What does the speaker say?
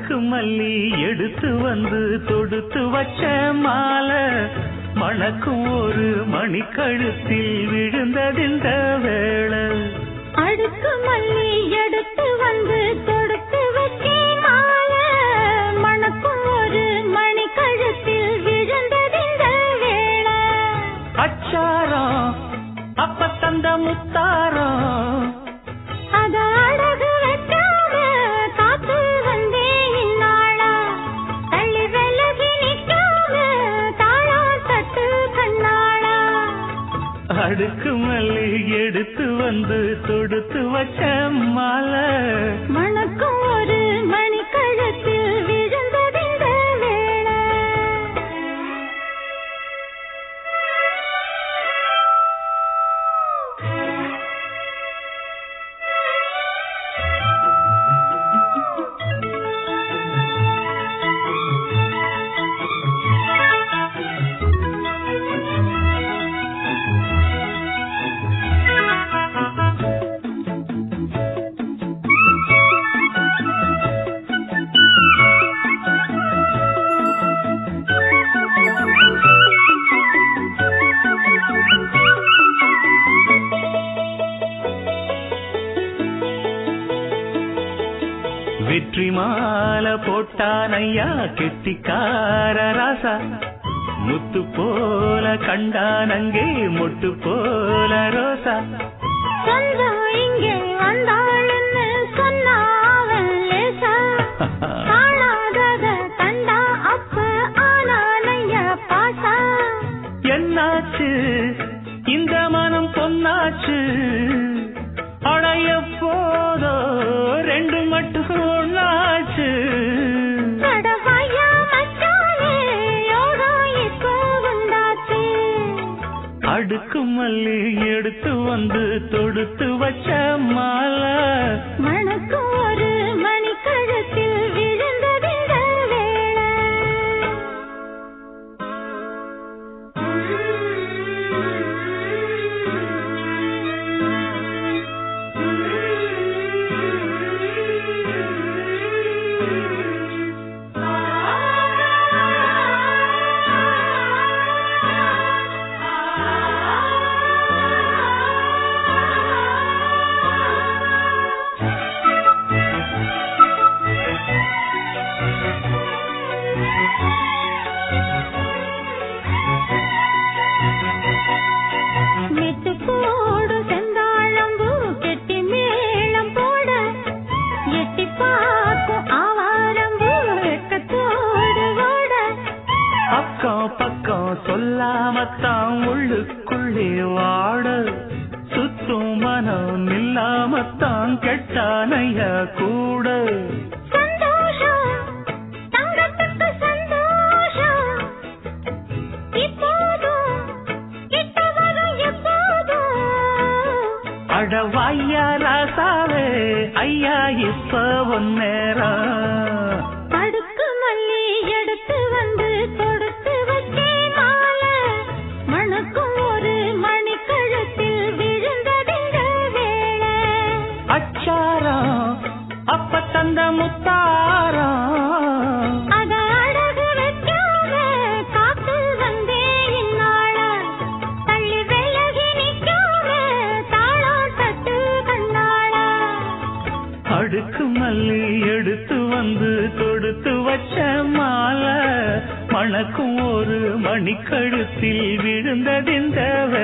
அடுக்கு மல்லி எடுத்து வந்து தொடுத்து வச்ச மாலை மணக்கும் ஒரு மணிக்கழுத்தில் விழுந்ததிந்த வேளை அடுக்கு மல்லி எடுத்து வந்து தொடுத்து வச்சே மாலை மணக்கும் ஒரு மணி கழுத்தில் விழுந்ததிந்த வேளை அச்சாரம் அப்ப தந்த முத்தாரம் அத அழகு வெட்டாம காத்து வந்தே இந்நாளா தள்ளி விலகி நிற்காம தாளா தட்டு கண்ணாளா அடுக்கு மல்லி எடுத்து வந்து தொடுத்து வச்ச மாலை மணக்கும் ஒரு மணி கழுத்தில் விழுந்ததிந்த வேளை வெற்றி மாலை போட்டான் ஐயா கெட்டிக்கார ராசா முத்து போல கண்டான் அங்கே மொட்டு போல ரோசா சொந்தம் இங்கே வந்தாளுன்னு சொன்னா அவன் லேசா காணாதத கண்டா அப்ப ஆனானைய பாசா என்னாச்சு இந்த மனம் பொன்னாச்சு அடைய போதோ ரெண்டு மட்டும் ஒண்ணாச்சு கடவாயா மச்சானே யோகம் இப்போ உண்டாச்சு அடுக்கு மல்லி எடுத்து வந்து தொடுத்து வச்ச மாலை மணக்கும் ஒரு மணி கழுத்தில் விழுந்ததிந்த மெட்டு போடு செந்தாழம்பூ கெட்டி மேளம் போட எட்டி பார்க்கும் ஆவாரம்பூ வெக்கத்தோடு ஓட அக்கம் பக்கம் சொல்லாமத்தான் உள்ளுக்குள்ளே வாட சுத்தும் மனம் நில்லாமத்தான் கெட்டானைய கூட சந்தோஷம் தங்கத்துக்கு சந்தோஷம் இப்போதும் கிட்ட வரும் எப்போதும் அடவாய்யா ராசாவே ஐயா இப்ப ஒன்னேரம் அடுக்கு மல்லி எடுத்து வந்து கொடுத்து வச்சே மாலை மணக்கும் ஒரு மணி கழுத்தில் விழுந்ததிந்த வேளை அச்சாரம் அப்ப தந்த முத்தாரம் அத அழகு வைக்காம காத்து வந்தே இந்நாளா தள்ளி விலகி நிற்காம தாளம் தட்டு கண்ணாளா அடுக்கு மல்லி எடுத்து வந்து கொடுத்து வச்ச மாலை மணக்கும் ஒரு மணிக்கழுத்தில் விழுந்ததிந்த